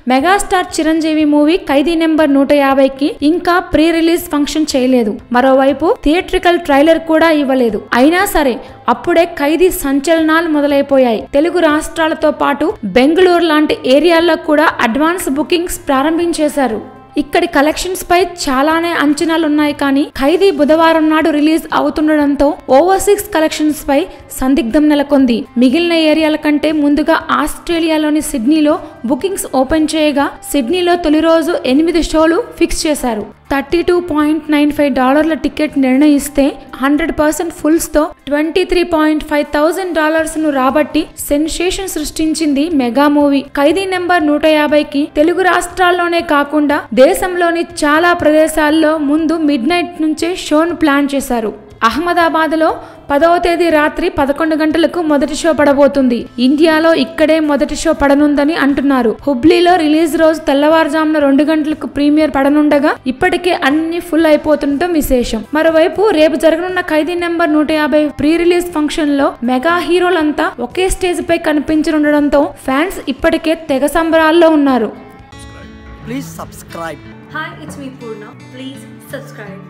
Megastar Chiranjeevi movie Khaidi number నూట యాభైకి ఇంకా ప్రీ రిలీజ్ ఫంక్షన్ చేయలేదు మరోవైపు థియేట్రికల్ ట్రైలర్ కూడా ఇవ్వలేదు అయినా సరే అప్పుడే ఖైదీ సంచలనాలు మొదలైపోయాయి తెలుగు రాష్ట్రాలతో పాటు బెంగళూరు లాంటి ఏరియాల్లో కూడా అడ్వాన్స్ బుకింగ్స్ ప్రారంభించేశారు ఇక్కడి కలెక్షన్స్ పై చాలానే అంచనాలు ఉన్నాయి కానీ ఖైదీ బుధవారం నాడు రిలీజ్ అవుతుండడంతో ఓవర్సీస్ కలెక్షన్స్ పై సందిగ్ధం నెలకొంది మిగిలిన ఏరియాల కంటే ముందుగా ఆస్ట్రేలియాలోని సిడ్నీలో బుకింగ్స్ ఓపెన్ చేయగా సిడ్నీలో తొలి రోజు ఎనిమిది షోలు ఫిక్స్ చేశారు thirty two point nine five డాలర్ల టికెట్ నిర్ణయిస్తే హండ్రెడ్ పర్సెంట్ ఫుల్స్ తో twenty three point five thousand dollars ను రాబట్టి సెన్సేషన్ సృష్టించింది మెగా మూవీ ఖైదీ నెంబర్ నూట యాభైకి తెలుగు రాష్ట్రాల్లోనే కాకుండా దేశంలోని చాలా ప్రదేశాల్లో ముందు మిడ్ నైట్ నుంచే షోను ప్లాన్ చేశారు అహ్మదాబాద్లో పదవ తేదీ రాత్రి పదకొండు గంటలకు మొదటి షో పడబోతుంది ఇండియాలో ఇక్కడే మొదటి షో పడనుందని అంటున్నారు హుబ్లీలో రిలీజ్ రోజు తెల్లవారుజామున రెండు గంటలకు ప్రీమియర్ పడనుండగా ఇప్పటికే అన్ని ఫుల్ అయిపోతుండటం విశేషం మరోవైపు రేపు జరగనున్న ఖైదీ నెంబర్ నూట యాభై ప్రీ రిలీజ్ ఫంక్షన్ లో మెగా హీరోలంతా ఒకే స్టేజ్ పై కనిపించనుండడంతో ఫ్యాన్స్ ఇప్పటికే తెగ సంబరాల్లో ఉన్నారు Please subscribe. Hi, it's me Purna. Please subscribe.